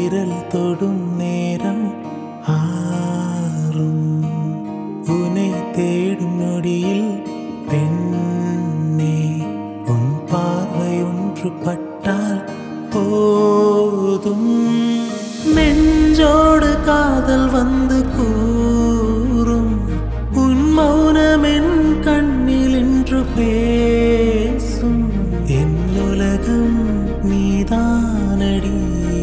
விரல் தொடும் நேரம் ஆறும் உனை தேடும் நொடியில் பெண்ணே உன் பார்வை ஒன்று பட்டால் போதும் நெஞ்சோடு காதல் வந்து கூறும் உன் மௌனம் என் கண்ணில் இன்று பேசும் என் உலகம் நீதானடி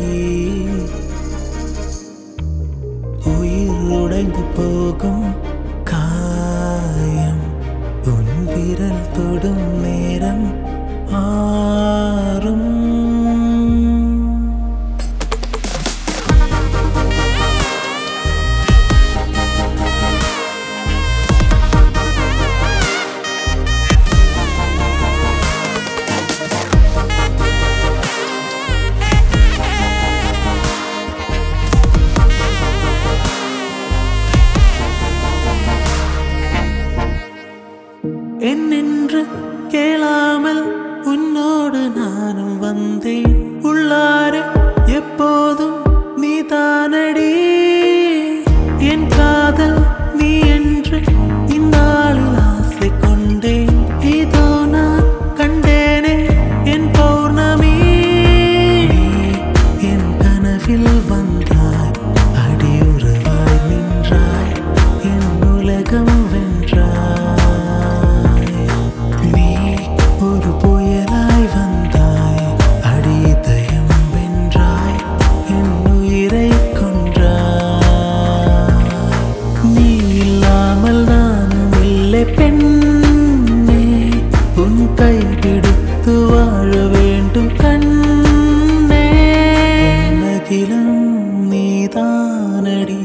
உயிர் உடைந்து போகும் காயம் உன் விரல் தொடும் நேரம் ஆறும் என்னென்று கேளாமல் உன்னோடு நானும் வந்தேன் உள்ளாரே எப்போதும் நீ தானடி என் காதல் நீ என்று இந்நாளில் ஆசை கொண்டேன் இதோ நான் கண்டேனே என் பௌர்ணமி நீ என் கனவில் வந்தாய் அடியுறவாய் நின்றாய் என் உலகம் வென்றாய் நீ ஒரு புயலாய் வந்தாய் அடிதயம் வென்றாய் என் உயிரை கொன்றாய் நீ இல்லாமல் நானும் இல்லை பெண்ணே உன் கை பிடித்து வாழ வேண்டும் கண்ணே அகிலம் நீதானடி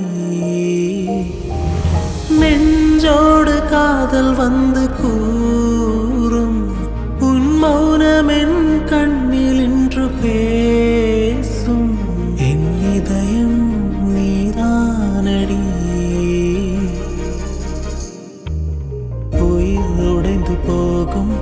நெஞ்சோடு காதல் வந்து கூறும் உன் மௌனம் என் கண்ணில் இன்று பேசும் என் இதயம் நீதானடி உயிர் உடைந்து போகும்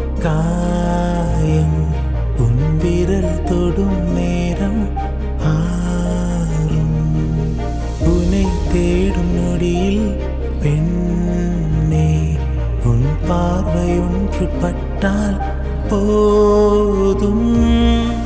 காயம் உன் விரல் தொடும் நேரம் ஆறும் உன்னை தேடும் நொடியில் பெண்ணே உன் பார்வை ஒன்று பட்டால் போதும்